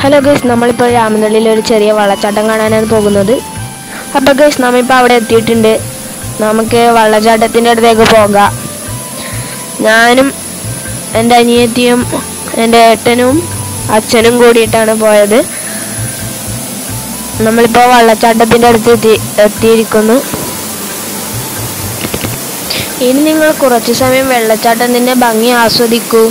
hello guys നമ്മളിപ്പോൾ രാമനള്ളിയിൽ ഒരു ചെറിയ വെള്ളച്ചാട്ടം കാണാനാണ് പോകുന്നത് അപ്പോൾ ഗൈസ് നമ്മളിപ്പോൾ അവിടെ എത്തിയിട്ടുണ്ട് നമുക്ക് വെള്ളച്ചാട്ടത്തിൻ്റെ അടുത്തേക്ക് പോകാം ഞാനും എൻ്റെ അനിയത്തിയും എൻ്റെ ഏട്ടനും അച്ഛനും കൂടിയിട്ടാണ് പോയത് നമ്മളിപ്പോൾ വെള്ളച്ചാട്ടത്തിൻ്റെ അടുത്ത് എത്തി എത്തിയിരിക്കുന്നു ഇനി നിങ്ങൾ കുറച്ച് സമയം വെള്ളച്ചാട്ടത്തിൻ്റെ ഭംഗി ആസ്വദിക്കൂ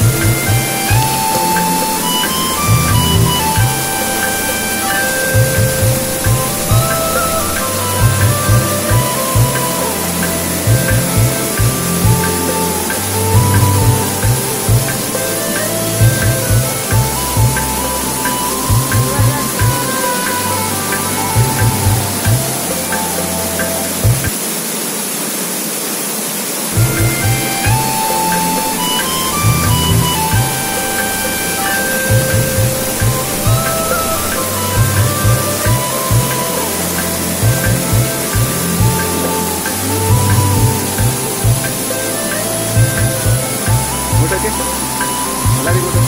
ഇങ്ങോട്ടേക്ക് എല്ലാവരും ഇങ്ങോട്ട്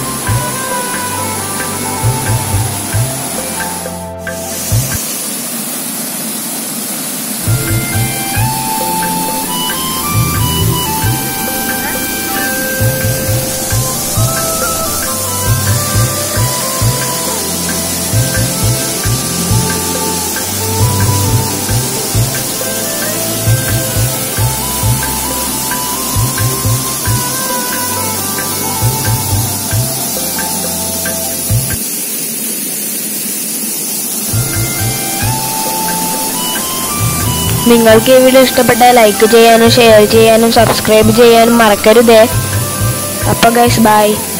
നിങ്ങൾക്ക് ഈ വീഡിയോ ഇഷ്ടപ്പെട്ടാൽ ലൈക്ക് ചെയ്യാനും ഷെയർ ചെയ്യാനും സബ്സ്ക്രൈബ് ചെയ്യാനും മറക്കരുതേ അപ്പോൾ ഗൈസ് ബൈ